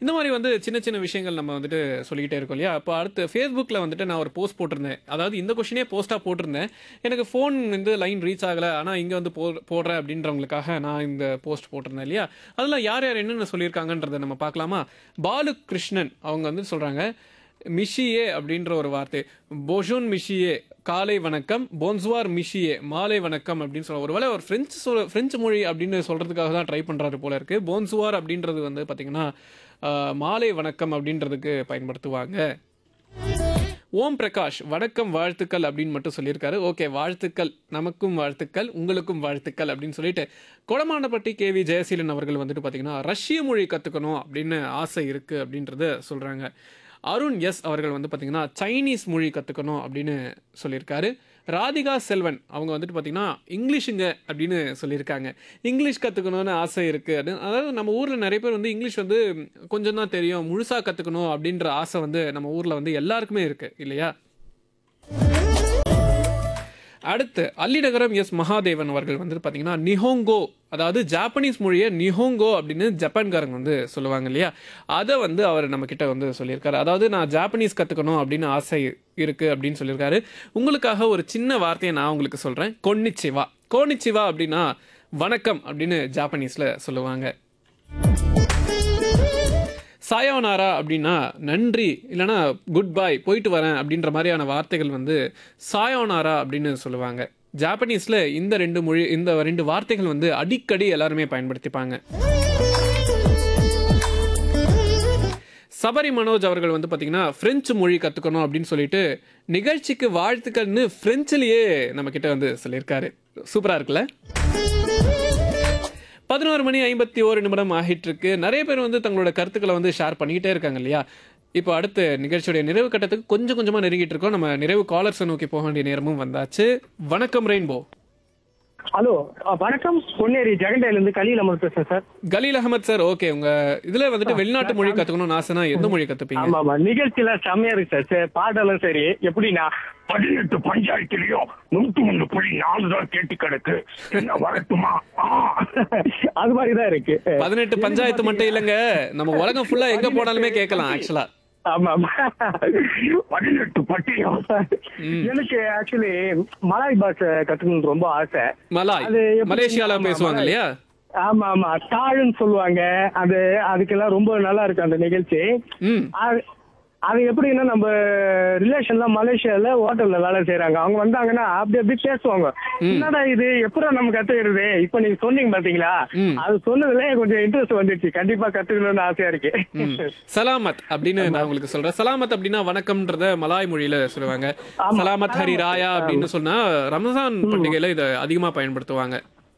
இந்த மாதிரி வந்து சின்ன சின்ன விஷயங்கள் நம்ம வந்துட்டு சொல்லிக்கிட்டே இருக்கோம் இல்லையா அப்போ அடுத்து ஃபேஸ்புக்கில் வந்துட்டு நான் ஒரு போஸ்ட் போட்டிருந்தேன் அதாவது இந்த கொஷினே போஸ்ட்டாக போட்டிருந்தேன் எனக்கு ஃபோன் வந்து லைன் ரீச் ஆகலை ஆனால் இங்கே வந்து போ போடுறேன் அப்படின்றவங்களுக்காக நான் இந்த போஸ்ட் போட்டிருந்தேன் இல்லையா அதில் யார் யார் என்னென்ன சொல்லியிருக்காங்கன்றதை நம்ம பார்க்கலாமா பாலு கிருஷ்ணன் அவங்க வந்து சொல்கிறாங்க மிஷியே அப்படின்ற ஒரு வார்த்தை போஷூன் மிஷியே காலை வணக்கம் போன்சுவார் மிஷியே மாலை வணக்கம் அப்படின்னு சொல்ல ஒருவேளை ஒரு ஃப்ரெஞ்சு சொல் ஃப்ரெஞ்சு மொழி அப்படின்னு சொல்கிறதுக்காக தான் ட்ரை பண்ணுறாரு போல இருக்கு போன்சுவார் அப்படின்றது வந்து பார்த்திங்கன்னா ஆஹ், மாலை வணக்கம் அப்படின்றதுக்கு பயன்படுத்துவாங்க ஓம் பிரகாஷ் வணக்கம் வாழ்த்துக்கள் அப்படின்னு மட்டும் சொல்லியிருக்காரு ஓகே வாழ்த்துக்கள் நமக்கும் வாழ்த்துக்கள் உங்களுக்கும் வாழ்த்துக்கள் அப்படின்னு சொல்லிட்டு கொடமாண்டப்பட்டி கேவி ஜெயசீலன் அவர்கள் வந்துட்டு பார்த்தீங்கன்னா ரஷ்ய மொழி கற்றுக்கணும் அப்படின்னு ஆசை இருக்குது அப்படின்றத சொல்கிறாங்க அருண் எஸ் அவர்கள் வந்து பார்த்தீங்கன்னா சைனீஸ் மொழி கற்றுக்கணும் அப்படின்னு சொல்லியிருக்காரு ராதிகா செல்வன் அவங்க வந்துட்டு பார்த்தீங்கன்னா இங்கிலீஷுங்க அப்படின்னு சொல்லியிருக்காங்க இங்கிலீஷ் கற்றுக்கணும்னு ஆசை இருக்குது அப்படின்னு அதாவது நம்ம ஊரில் நிறைய பேர் வந்து இங்கிலீஷ் வந்து கொஞ்சம் தான் தெரியும் முழுசாக கற்றுக்கணும் அப்படின்ற ஆசை வந்து நம்ம ஊரில் வந்து எல்லாருக்குமே இருக்குது இல்லையா அடுத்து அல்லிநகரம் எஸ் மகாதேவன் அவர்கள் வந்து பார்த்தீங்கன்னா நிஹோங்கோ அதாவது ஜாப்பனீஸ் மொழியை நிஹோங்கோ அப்படின்னு ஜப்பான்காரங்க வந்து சொல்லுவாங்க இல்லையா அதை வந்து அவர் நம்ம கிட்ட வந்து சொல்லியிருக்காரு அதாவது நான் ஜாப்பனீஸ் கற்றுக்கணும் அப்படின்னு ஆசை இருக்கு அப்படின்னு சொல்லியிருக்காரு உங்களுக்காக ஒரு சின்ன வார்த்தையை நான் உங்களுக்கு சொல்கிறேன் கொன்னிச்சிவா கோனிச்சிவா அப்படின்னா வணக்கம் அப்படின்னு ஜாப்பனீஸில் சொல்லுவாங்க சாயோனாரா அப்படின்னா நன்றி இல்லைனா குட் பை போயிட்டு வரேன் அப்படின்ற மாதிரியான வார்த்தைகள் வந்து சாயோனாரா அப்படின்னு சொல்லுவாங்க ஜாப்பனீஸில் இந்த ரெண்டு மொழி இந்த ரெண்டு வார்த்தைகள் வந்து அடிக்கடி எல்லாருமே பயன்படுத்திப்பாங்க சபரி மனோஜ் அவர்கள் வந்து பார்த்தீங்கன்னா ஃப்ரெஞ்சு மொழி கற்றுக்கணும் அப்படின்னு சொல்லிட்டு நிகழ்ச்சிக்கு வாழ்த்துக்கள்னு ஃப்ரெஞ்சிலேயே நம்ம கிட்ட வந்து சொல்லியிருக்காரு சூப்பராக இருக்குல்ல பதினோரு மணி ஐம்பத்தி ஓரு நிமிடம் ஆகிட்டு இருக்கு நிறைய பேர் வந்து தங்களோட கருத்துக்களை வந்து ஷேர் பண்ணிக்கிட்டே இருக்காங்க இல்லையா இப்போ அடுத்த நிகழ்ச்சியுடைய நிறைவு கட்டத்துக்கு கொஞ்சம் கொஞ்சமாக நெருங்கிட்டு இருக்கோம் நம்ம நிறைவு காலர்ஸை நோக்கி போக வேண்டிய நேரமும் வந்தாச்சு வணக்கம் ரெயின்போ ஹலோ அஹ், வணக்கம் பொன்னேரி ஜெகண்டையில இருந்து கலியில் அமர் பேசுறேன் sir Khaleel Ahmed sir okay உங்க இதுல வந்துட்டு வெளிநாட்டு மொழி கத்துக்கணும்னு ஆசைனா எந்த மொழி கத்துப்பீங்க ஆமா ஆமா நிகழ்ச்சியில செம்மையா இருக்கு சார் சரி, பாடலும் சரி எப்படின்னா பதினெட்டு பஞ்சாயத்துலயும் நூத்தி ஒண்ணு புள்ளி நாலு தான் கேட்டு கிடக்கு என்ன வரட்டுமா ஆ. அது மாதிரிதான் இருக்கு பதினெட்டு பஞ்சாயத்து மட்டும் இல்லைங்க நம்ம உலகம் ஃபுல்லா எங்க போனாலுமே கேட்கலாம் ஆக்சுவலா ஆமா ஆமா பதினெட்டு பட்டியம் எனக்கு ஆக்சுவலி மலாய் பாஷை கத்துக்கணும்னு ரொம்ப ஆசை மலாய் அது எப்படி- மலேசியால ஆமா, பேசுவாங்க மலாய். இல்லையா ஆமா ஆமா தாழ்ன்னு சொல்லுவாங்க அது அதுக்கெல்லாம் ரொம்ப நல்லா இருக்கு அந்த நிகழ்ச்சி ம் அது- அது எப்படின்னா நம்ம ரிலேஷன்ல மலேசியால ஹோட்டல்ல வேலை செய்யறாங்க அவங்க வந்தாங்கன்னா அப்படி அப்படி பேசுவாங்க என்னடா இது எப்படா நம்ம கத்துக்கிறது இப்ப நீங்க சொன்னீங்க பாத்தீங்களா ம். அது சொன்னதுல எனக்கு கொஞ்சம் இன்ட்ரெஸ்ட் வந்துடுச்சு கண்டிப்பா கத்துக்கணும்னு ஆசையா இருக்கு ம். சலாமத் அப்படின்னு நான் உங்களுக்கு சொல்றேன் சலாமத் அப்படின்னா வணக்கம்ன்றத மலாய் மொழியில சொல்லுவாங்க ஆமா. சலாமத் ஹரி ராயா அப்படின்னு சொன்னா ரமசான் பண்டிகையில இதை அதிகமா பயன்படுத்துவாங்க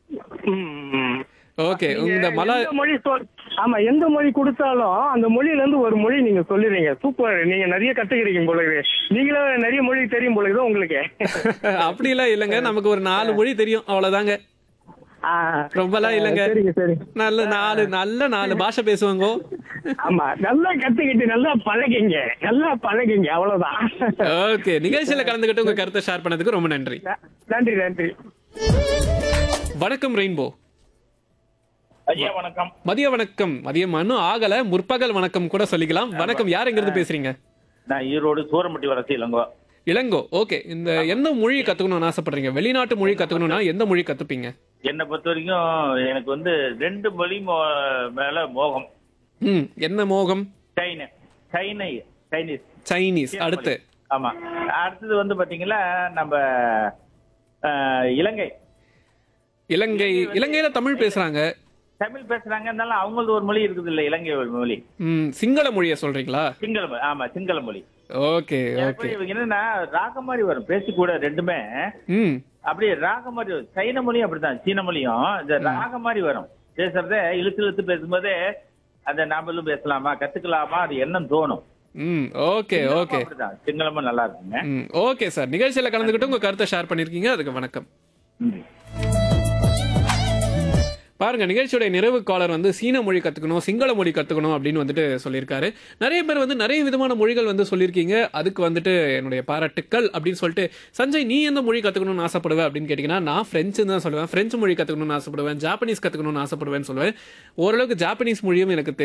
ம். ஓகே நீங்க இந்த மலாய் எந்த மொழி சொல்- ஆமா எந்த மொழி கொடுத்தாலும் அந்த மொழியில இருந்து ஒரு மொழி நீங்க சொல்லிடுறீங்க சூப்பர் நீங்க நிறைய கத்துக்கிறீங்க போல இருக்குது. நீங்களே நிறைய மொழி தெரியும் போல இருக்குது உங்களுக்கு அப்படிலாம் இல்லைங்க நமக்கு ஒரு நாலு மொழி தெரியும் அவ்வளவுதாங்க ஆ. ரொம்பலாம் இல்லைங்க சரிங்க சரி நல்ல நாலு நல்ல நாலு பாஷை பேசுவாங்க ஆமா நல்லா கத்துக்கிட்டு நல்லா பழகிங்க நல்லா பழகிங்க அவ்வளவுதான் ஓகே நிகழ்ச்சியில கலந்துக்கிட்டு உங்க கருத்தை ஷேர் பண்ணதுக்கு ரொம்ப நன்றி ந- நன்றி நன்றி வணக்கம் ரெயின்போ ஐயா வணக்கம் மதிய வணக்கம் மதியம் இன்னும் ஆகல முற்பகல் வணக்கம் கூட சொல்லிக்கலாம் வணக்கம் யார் எங்க இருந்து பேசுறீங்க நான் ஈரோடு சூரம்பட்டி வரசி இளங்கோ இளங்கோ ஓகே இந்த எந்த மொழி கத்துக்கணும்னு ஆசைப்படுறீங்க வெளிநாட்டு மொழி கத்துக்கணும்னா எந்த மொழி கத்துப்பீங்க என்னை பொறுத்த வரைக்கும் எனக்கு வந்து ரெண்டு மொழி மோ- மேல மோகம் ம் என்ன மோகம் சைன சைனை சைனீஸ் சைனீஸ் அடுத்து ஆமா அடுத்தது வந்து பாத்தீங்கன்னா நம்ம அஹ், இலங்கை இலங்கை இலங்கையில தமிழ் பேசுறாங்க தமிழ் பேசுறாங்க இருந்தாலும் அவங்களது ஒரு மொழி இருக்குது இல்ல இலங்கை ஒரு மொழி ம் சிங்கள மொழியை சொல்றீங்களா சிங்கள மொழி ஆமா சிங்கள மொழி ஓகே எனக்கு ஓகே இவங்க என்னன்னா ராக மாதிரி வரும் பேசி கூட ரெண்டுமே ம் அப்படியே ராக மாதிரி வரும். சைன மொழியும் அப்படித்தான் சீன மொழியும் இந்த ராக மாதிரி வரும் பேசுறதே இழுத்து இழுத்து பேசும்போதே அதை நாமளும் பேசலாமா கத்துக்கலாமா அது எண்ணம் தோணும் ம் ஓகே ஓகே அப்படிதான் சிங்களமும் நல்லா இருக்குங்க ம் ஓகே சார் நிகழ்ச்சியில கலந்துக்கிட்டு உங்க கருத்தை ஷேர் பண்ணிருக்கீங்க அதுக்கு வணக்கம் நன்றி. பாருங்க நிகழ்ச்சியோட நிறைவு காலர் வந்து சீன மொழி கத்துக்கணும் சிங்கள மொழி கத்துக்கணும் அப்படின்னு வந்துட்டு சொல்லியிருக்காரு நிறைய பேர் வந்து நிறைய விதமான மொழிகள் வந்து சொல்லியிருக்கீங்க அதுக்கு வந்துட்டு என்னுடைய பாராட்டுக்கள் அப்படின்னு சொல்லிட்டு சஞ்சய் நீ எந்த மொழி கத்துக்கணும்னு ஆசைப்படுவேன் அப்படின்னு கேட்டீங்கன்னா நான் ஃப்ரெஞ்சு தான் சொல்லுவேன் ஃப்ரெஞ்சு மொழி கத்துக்கணும்னு ஆசைப்படுவேன் ஜாப்பனீஸ் கத்துக்கணும்னு ஆசைப்படுவேன்னு சொல்லுவேன் ஓரளவுக்கு ஜாப்பனீஸ் மொழியும் எனக்கு தெரியும்